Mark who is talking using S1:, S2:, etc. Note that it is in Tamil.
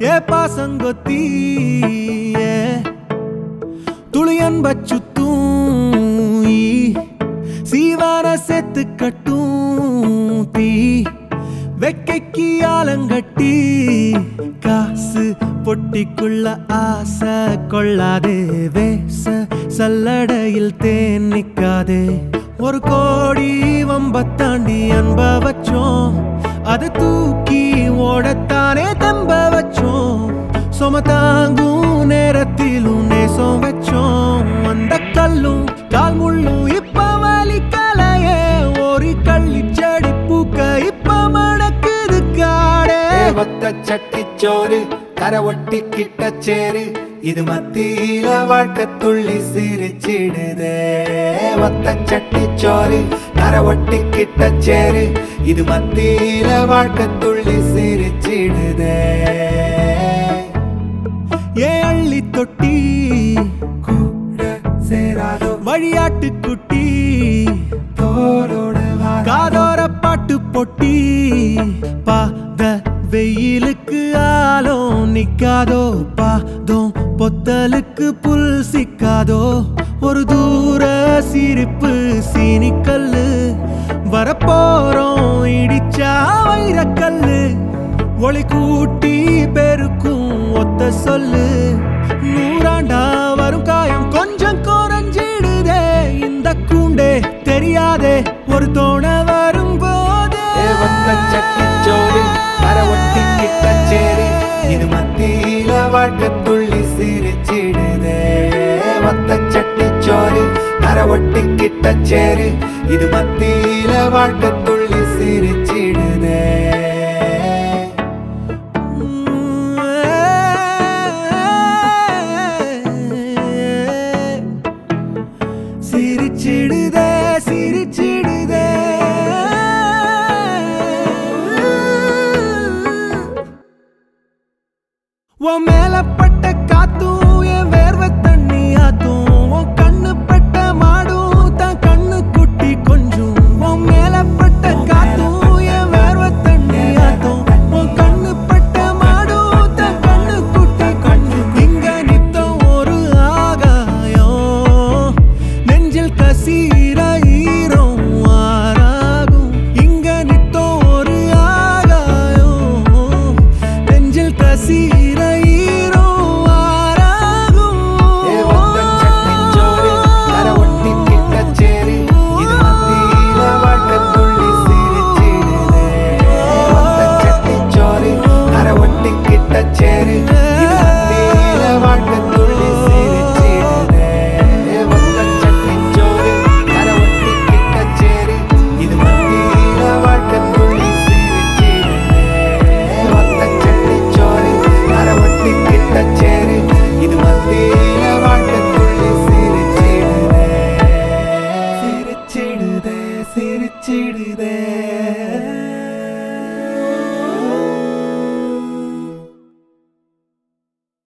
S1: ஏ பாசங்கொத்தி ஏ துளியன் பச்சுத்தூம் ஈ, சீவான செத்து கட்டும் தீ வெக்கைக்கு ஆலங்கட்டி காசு பொட்டிக்குள்ள ஆசை கொள்ளாதே வேச சல்லடையில் தேன் நிக்காதே ஒரு கோடி வம்பத்தாண்டி அன்ப வச்சோம் அதை தூக்கி ஓடத்தானே தம்ப வச்சோம் சும தாங்கும் நேரத்திலும் நேசம் வச்சோம் அந்த கல்லும் கால் முள்ளும் இப்ப வலிக்கலையே ஒரு கள்ளி செடி பூக்க இப்ப மணக்குது காடே
S2: ஒத்த சட்டிச்சோறு கரை ஒட்டி கிட்ட சேரு இது மத்தியில வாழ்க்கை துள்ளி சிரிச்சிடுதே ஒத்த சட்டிச்சோறு கரை ஒட்டி கிட்ட சேரு இது மத்தியில வாழ்க்கை துள்ளி சிரிச்சிடுதே
S1: ஏ அள்ளி தொட்டி
S2: கூட சேராதோ
S1: வழியாட்டு குட்டி
S2: தோளோட வா
S1: காதோர பாட்டு பொட்டி பாத வெயிலுக்கு ஆலம் நிக்காதோ பாதம் பொத்தலுக்கு புல் சிக்காதோ ஒரு தூர சிரிப்பு சீனிக்கல்லு வரப்போறோம் இடிச்சா வைரக்கல்லு ஒளி கூட்டி பெருக்கும் ஒத்த சொல்லு நூறாண்டா வரும் காயம் கொஞ்சம் குறைஞ்சிடுதே இந்த கூண்டே தெரியாதே ஒரு தோண வரும்போதே
S2: ஒத்த சட்டிச்சோறு கரை ஒட்டி கிட்ட சேரு இது மத்தியில வாழ்க்கை துள்ளி சிரிச்சிடுதே ஒத்த சட்டிச்சோறு கரை ஒட்டி கிட்ட சேரு இது மத்தியில வாழ்க்கை துள்ளி சிரிச்சிடுதே
S1: சிரிச்சிடுதே சிரிச்சிடுதே உன் மேல